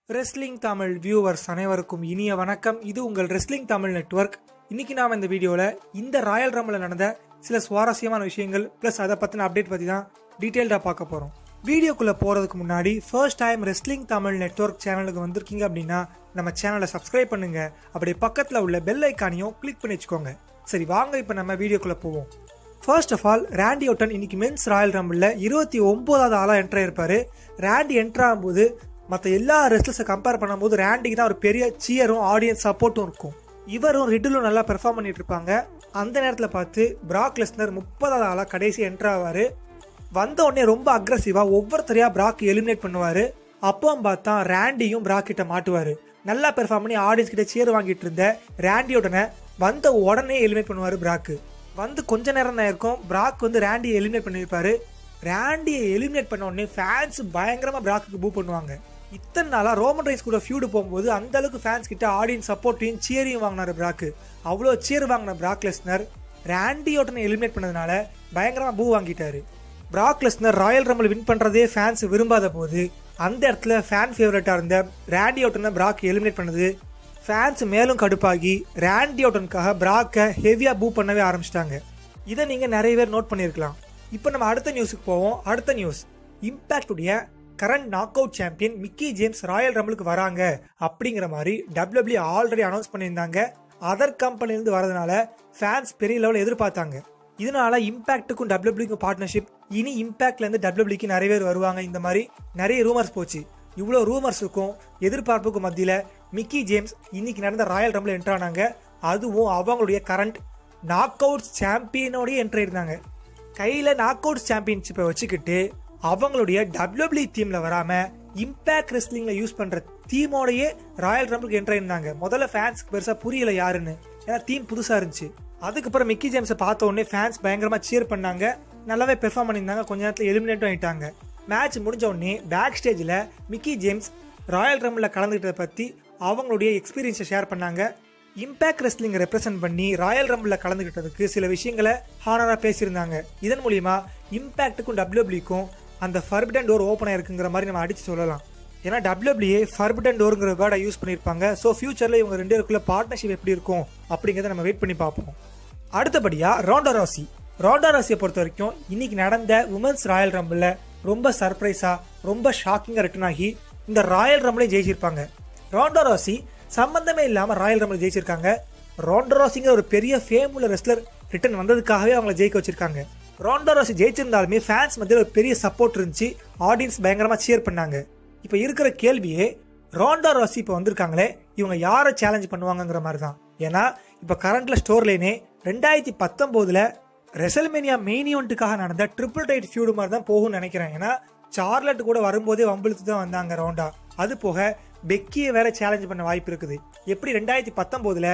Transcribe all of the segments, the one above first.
wrestling Tamil viewers அனைவருக்கும் இனிய வணக்கம் இது உங்கள் ரெஸ்லிங் தமிழ் நெட்வொர்க் இன்னைக்கு நாம இந்த வீடியோல இந்த ராயல் ரம்பில் நடந்த சில சுவாரஸ்யமான விஷயங்கள் பிளஸ் அதை பத்தின அப்டேட் பத்தி தான் டீடைல்டா பார்க்க போறோம் வீடியோக்குள்ள போறதுக்கு முன்னாடி first time wrestling Tamil network சேனலுக்கு வந்திருக்கீங்க அப்படின்னா நம்ம சேனலை சப்ஸ்கிரைப் பண்ணுங்க அப்படியே பக்கத்துல உள்ள பெல் ஐக்கானையும் கிளிக் பண்ணி வச்சுக்கோங்க சரி வாங்க இப்போ நம்ம வீடியோக்குள்ள போவோம் first of all Randy Orton இன்னைக்கு மென்ஸ் ராயல் ரம்பிளில் இருபத்தி ஒன்பதாவது ஆளாக என்ட்ரு ஆயிருப்பாரு ராண்டி என்ட்ரு ஆகும்போது மற்ற எல்லா ரெஸ்லர்ஸை கம்பேர் பண்ணும்போது ராண்டிக்கு தான் ஒரு பெரிய சியரும் ஆடியன்ஸ் சப்போர்ட்டும் இருக்கும் இவரும் ரிட்டிலும் நல்லா பெர்ஃபார்ம் பண்ணிட்டு இருப்பாங்க அந்த நேரத்தில் பார்த்து பிராக் லெஸ்னர் முப்பதாவது ஆளாக கடைசி என்ட்ரு ஆவார் வந்த உடனே ரொம்ப அக்ரஸிவாக ஒவ்வொருத்தரையா பிராக் எலிமினேட் பண்ணுவார் அப்பவும் பார்த்தா ராண்டியும் பிராக் கிட்ட மாட்டுவார் நல்லா பெர்ஃபார்ம் பண்ணி ஆடியன்ஸ் கிட்ட சேர் வாங்கிட்டு இருந்த ராண்டியோடனே வந்த உடனே எலிமினேட் பண்ணுவார் பிராக்கு வந்து கொஞ்ச நேரம் தான் இருக்கும் பிராக் வந்து ராண்டியை எலிமினேட் பண்ணியிருப்பாரு ராண்டியை எலிமினேட் பண்ண உடனே ஃபேன்ஸ் பயங்கரமா பிராக்குக்கு பூ பண்ணுவாங்க இத்தனை நாளா ரோமன் ரைஸ் கூட ஃபியூடு போகும்போது அந்த அளவுக்கு ஃபேன்ஸ் கிட்ட ஆடியன்ஸ் சப்போர்ட்டையும் சியரையும் வாங்கினாரு பிராக்கு அவ்வளோ சியர் வாங்கின பிராக் லெஸ்னர் ராண்டியோட்டனை எலிமினேட் பண்ணதுனால பயங்கரமா பூ வாங்கிட்டாரு Brock Lesnar Royal Rumble win பண்றதே ஃபேன்ஸ் விரும்பாத போது அந்த இடத்துல ஃபேன் ஃபேவரட்டா இருந்த ராண்டி ஓட்டனை பிராக் எலிமினேட் பண்ணது ஃபேன்ஸ் மேலும் கடுப்பாகி ராண்டி ஓட்டனுக்காக பிராக்கை ஹெவியா பூ பண்ணவே ஆரம்பிச்சிட்டாங்க இதை நீங்க நிறைய பேர் நோட் பண்ணியிருக்கலாம் இப்போ நம்ம அடுத்த நியூஸுக்கு போவோம் அடுத்த நியூஸ் இம்பாக்ட் உடைய current knockout champion Mickie James Royal ரம்பிளுக்கு வராங்க அப்படிங்கிற மாதிரி டபிள்யூபிள்யூ ஆல்ரெடி அனௌன்ஸ் பண்ணியிருந்தாங்க அதர் கம்பெனிலேருந்து வரதுனால ஃபேன்ஸ் பெரிய லெவலில் எதிர்பார்த்தாங்க இதனால இம்பாக்ட்டுக்கும் டபிள்யூபிள்யூக்கும் பார்ட்னர்ஷிப் இனி இம்பாக்ட்ல இருந்து டபிள்யூபிள்யூக்கு நிறைய பேர் வருவாங்க இந்த மாதிரி நிறைய ரூமர்ஸ் போச்சு இவ்வளோ ரூமர்ஸுக்கும் எதிர்பார்ப்புக்கும் மத்தியில் மிக்கி ஜேம்ஸ் இன்னைக்கு நடந்த ராயல் ரம்பிள் என்ட்ரு ஆனாங்க அதுவும் அவங்களுடைய கரண்ட் நாக் அவுட்ஸ் சாம்பியனோடய என்ட்ரு இருந்தாங்க கையில் நாக் அவுட்ஸ் சாம்பியன்ஷிப்பை வச்சுக்கிட்டு அவங்களுடைய டபிள்யூபிள்யூ தீம்ல வராம இம்பாக்ட் ரெஸ்லிங்ல யூஸ் பண்ற தீமோடயே ராயல் ரம்பிளுக்கு என்ட்ரு இருந்தாங்க முதல்ல ஃபேன்ஸ்க்கு பெருசா புரியல யாருன்னு ஏன்னா தீம் புதுசா இருந்துச்சு அதுக்கப்புறம் மிக்கி ஜேம்ஸை பார்த்த உடனே ஃபேன்ஸ் பயங்கரமா சியர் பண்ணாங்க நல்லாவே பெர்ஃபார்ம் பண்ணியிருந்தாங்க கொஞ்ச நேரத்தில் எலிமினேட்டும் ஆயிட்டாங்க மேட்ச் முடிஞ்ச உடனே பேக் ஸ்டேஜில் மிக்கி ஜேம்ஸ் ராயல் ரம்பில் கலந்துக்கிட்டதை பற்றி அவங்களுடைய எக்ஸ்பீரியன்ஸை ஷேர் பண்ணாங்க இம்பாக்ட் ரெஸ்லிங் ரெப்ரசென்ட் பண்ணி ராயல் ரம்பில் கலந்துக்கிட்டதுக்கு சில விஷயங்களை ஹானராக பேசியிருந்தாங்க இதன் மூலியமா இம்பாக்ட்டுக்கும் டபிள்யூபிள்யூக்கும் அந்த ஃபர்பிடன் டோர் ஓப்பன் ஆயிருக்குங்கிற மாதிரி நம்ம அடிச்சு சொல்லலாம் ஏன்னா டபிள்யூபிள்யூ ஃபர்பிடன் டோருங்கிற வேர்டை யூஸ் பண்ணியிருப்பாங்க ஸோ ஃபியூச்சரில் இவங்க ரெண்டு பேருக்குள்ள பார்ட்னர்ஷிப் எப்படி இருக்கும் அப்படிங்கிறத நம்ம வெயிட் பண்ணி பார்ப்போம் அடுத்தபடியா ரோண்டா ராசி ரோண்டா ராசியை பொறுத்த வரைக்கும் இன்னைக்கு நடந்த உமன்ஸ் ராயல் ரம்பிளில் ரொம்ப சர்ப்ரைஸா ரொம்ப ஷாக்கிங்காக ரிட்டர்ன் ஆகி இந்த ராயல் ரம்பிளையும் ஜெயிச்சிருப்பாங்க ரோண்டா ராசி சம்பந்தமே இல்லாமல் ராயல் ரம்பிள் ஜெயிச்சிருக்காங்க ரோண்டா ராசிங்கிற ஒரு பெரிய ஃபேம் உள்ள ரெஸ்லர் ரிட்டர்ன் வந்ததுக்காகவே அவங்கள ஜெயிக்க வச்சிருக்காங்க ரோண்டா ராசி ஜெயிச்சிருந்தாலுமே ஃபேன்ஸ் மத்தியில் ஒரு பெரிய சப்போர்ட் இருந்துச்சு ஆடியன்ஸ் பயங்கரமாக சியர் பண்ணாங்க இப்போ இருக்கிற கேள்வியே ரோண்டா ராசி இப்போ வந்திருக்காங்களே இவங்க யாரை சேலஞ்ச் பண்ணுவாங்கங்கிற மாதிரி தான் ஏன்னா இப்போ கரண்ட்ல ஸ்டோர் லைனே ரெண்டாயிரத்தி பத்தொம்போதுல ரெசல்மேனியா மெயின் ஈவெண்ட்டுக்காக நடந்த ட்ரிபிள் டைட் ஃபியூடு மாதிரி தான் போகும்னு நினைக்கிறேன் ஏன்னா சார்லட் கூட வரும்போதே வம்பிழுத்து தான் வந்தாங்க ரோண்டா அது போக பெக்கியை வேற சேலஞ்ச் பண்ண வாய்ப்பு இருக்குது எப்படி ரெண்டாயிரத்தி பத்தொம்போதுல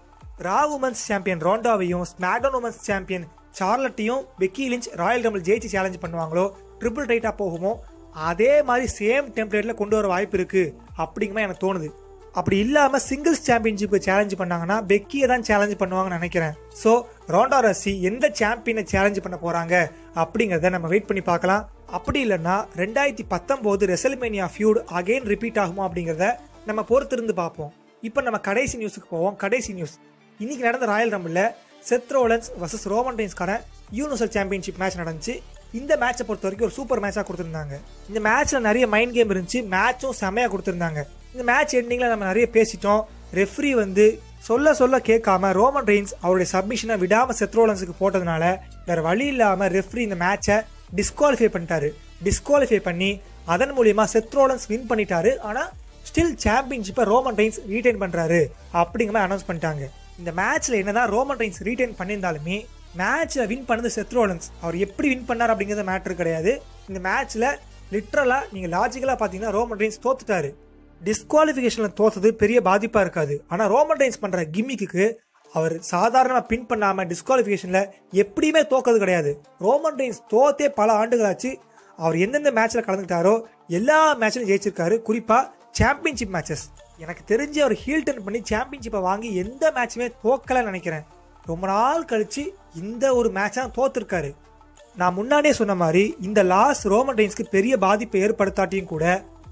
ரா உமன்ஸ் சாம்பியன் ரோண்டாவையும் ஸ்மாக்டவுன் உமன்ஸ் சாம்பியன் சார்லட்டையும் பெக்கி லிஞ்ச் ராயல் ரம்பிள் ஜெயிச்சு சேலஞ்ச் பண்ணுவாங்களோ ட்ரிபிள் டைட்டா போகுமோ அதே மாதிரி சேம் டெம்ப்ளேட்ல கொண்டு வர வாய்ப்பு இருக்கு அப்படிங்கிற எனக்கு தோணுது அப்படி இல்லாம சிங்கிள்ஸ் சாம்பியன்ஷிப் சேலஞ்ச் பண்ணாங்கன்னா பெக்கியை தான் சேலஞ்ச் பண்ணுவாங்கன்னு நினைக்கிறேன் ஸோ ரோண்டா ரசி எந்த சாம்பியனை சேலஞ்ச் பண்ண போறாங்க அப்படிங்கறத நம்ம வெயிட் பண்ணி பார்க்கலாம் அப்படி இல்லைன்னா ரெண்டாயிரத்தி பத்தொன்பது ரெசல்மேனியா ஃபியூட் அகைன் ரிப்பீட் ஆகுமா அப்படிங்கறத நம்ம பொறுத்திருந்து பார்ப்போம் இப்போ நம்ம கடைசி நியூஸுக்கு போவோம் கடைசி நியூஸ் இன்னைக்கு நடந்த ராயல் ரம்பிள்ல செத் ரோலன்ஸ் வர்சஸ் ரோமன் டைன்ஸ்க்கான யூனிவர்சல் சாம்பியன்ஷிப் மேட்ச் நடந்துச்சு இந்த மேட்சை பொறுத்த வரைக்கும் ஒரு சூப்பர் மேட்சாக கொடுத்துருந்தாங்க இந்த மேட்ச்ல நிறைய மைண்ட் கேம் இருந்துச்சு மேட்சும் செமையாக கொடுத்துருந்தாங்க இந்த மேட்ச் எண்டிங்ல நம்ம நிறைய பேசிட்டோம் ரெஃப்ரி வந்து சொல்ல சொல்ல கேட்காம ரோமன் ரெயின்ஸ் அவருடைய சப்மிஷனை விடாம செத்ரோலன்ஸுக்கு போட்டதுனால வேற வழி இல்லாம ரெஃப்ரி இந்த மேட்சை டிஸ்குவாலிஃபை பண்ணிட்டாரு டிஸ்குவாலிஃபை பண்ணி அதன் மூலியமா செத்ரோலன்ஸ் வின் பண்ணிட்டாரு ஆனா ஸ்டில் சாம்பியன்ஷிப்பை ரோமன் ரெயின்ஸ் ரீடைன் பண்றாரு அப்படிங்கிற மாதிரி அனௌன்ஸ் பண்ணிட்டாங்க இந்த மேட்ச்ல என்னதான் ரோமன் ரெயின்ஸ் ரீடைன் பண்ணியிருந்தாலுமே மேட்ச்ல வின் பண்ணது செத்ரோலன்ஸ் அவர் எப்படி வின் பண்ணார் அப்படிங்கிறது மேட்ரு கிடையாது இந்த மேட்ச்ல லிட்ரலா நீங்க லாஜிக்கலா பாத்தீங்கன்னா ரோமன் ரெயின்ஸ் தோத்துட்டாரு டிஸ்குவாலிஃபிகேஷன்ல தோத்தது பெரிய பாதிப்பா இருக்காது ஆனா ரோமன் ரெயின்ஸ் பண்ற கிம்மிக்கு அவர் சாதாரணமா பின் பண்ணாம டிஸ்குவாலிஃபிகேஷன்ல எப்படியுமே தோக்கிறது கிடையாது ரோமன் ரெயின்ஸ் தோத்தே பல ஆண்டுகளாச்சு அவர் எந்தெந்த மேட்ச்ல கலந்துக்கிட்டாரோ எல்லா மேட்ச்லயும் ஜெயிச்சிருக்காரு குறிப்பா சாம்பியன்ஷிப் மேட்சஸ் எனக்கு தெரிஞ்சு அவர் ஹீல் டர்ன் பண்ணி சாம்பியன்ஷிப்பை வாங்கி எந்த மேட்சுமே தோக்கலன்னு நினைக்கிறேன் ரொம்ப நாள் கழிச்சு இந்த ஒரு மேட்ச் தான் தோத்துருக்காரு நான் முன்னாடியே சொன்ன மாதிரி இந்த லாஸ் ரோமன் ரெயின்ஸ்க்கு பெரிய பாதிப்பை ஏற்படுத்தாட்டியும் கூட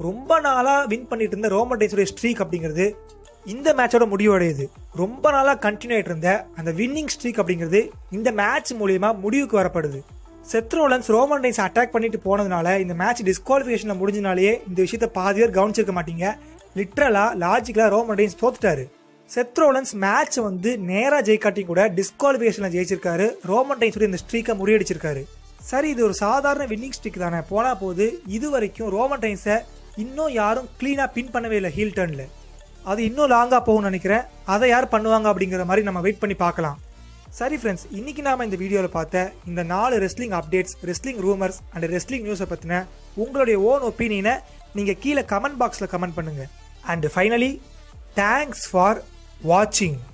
ரொம்ப நாளா வின் பண்ணிட்டு இருந்த ரோமன் ரெயின்ஸோட ஸ்ட்ரீக் அப்படிங்கிறது இந்த மேட்சோட முடிவடையுது ரொம்ப நாளா கண்டினியூ ஆயிட்டு இருந்த அந்த வின்னிங் ஸ்ட்ரீக் அப்படிங்கிறது இந்த மேட்ச் மூலியமா முடிவுக்கு வரப்படுது செத்ரோலன்ஸ் ரோமன் ரெயின்ஸ் அட்டாக் பண்ணிட்டு போனதுனால இந்த மேட்ச் டிஸ்குவாலிஃபிகேஷன்ல முடிஞ்சனாலேயே இந்த விஷயத்த பாதி பேர் கவனிச்சிருக்க மாட்டீங்க லிட்ரலா லாஜிக்கலா ரோமன் ரெயின்ஸ் தோத்துட்டாரு செத்ரோலன்ஸ் மேட்ச் வந்து நேரா ஜெயிக்காட்டி கூட டிஸ்குவாலிஃபிகேஷன்ல ஜெயிச்சிருக்காரு ரோமன் ரெயின்ஸோட இந்த ஸ்ட்ரீக்கை முறியடிச்சிருக்காரு சரி இது ஒரு சாதாரண வின்னிங் ஸ்ட்ரீக் தானே போனா போது இது வரைக்கும் ரோமன் ரெயின்ஸை இன்னும் யாரும் கிளீனா பின் பண்ணவே இல்லை ஹீல் டர்ன்ல அது இன்னும் லாங்கா போகும்னு நினைக்கிறேன் அதை யார் பண்ணுவாங்க அப்படிங்கிற மாதிரி நம்ம வெயிட் பண்ணி பார்க்கலாம் சரி ஃப்ரெண்ட்ஸ் இன்னைக்கு நாம இந்த வீடியோவில் பார்த்த இந்த நாலு wrestling updates wrestling rumours and wrestling நியூஸை பற்றின உங்களுடைய ஓன் ஒப்பீனியனை நீங்கள் கீழே கமெண்ட் பாக்ஸில் கமெண்ட் பண்ணுங்க அண்ட் ஃபைனலி தேங்க்ஸ் ஃபார் வாட்சிங்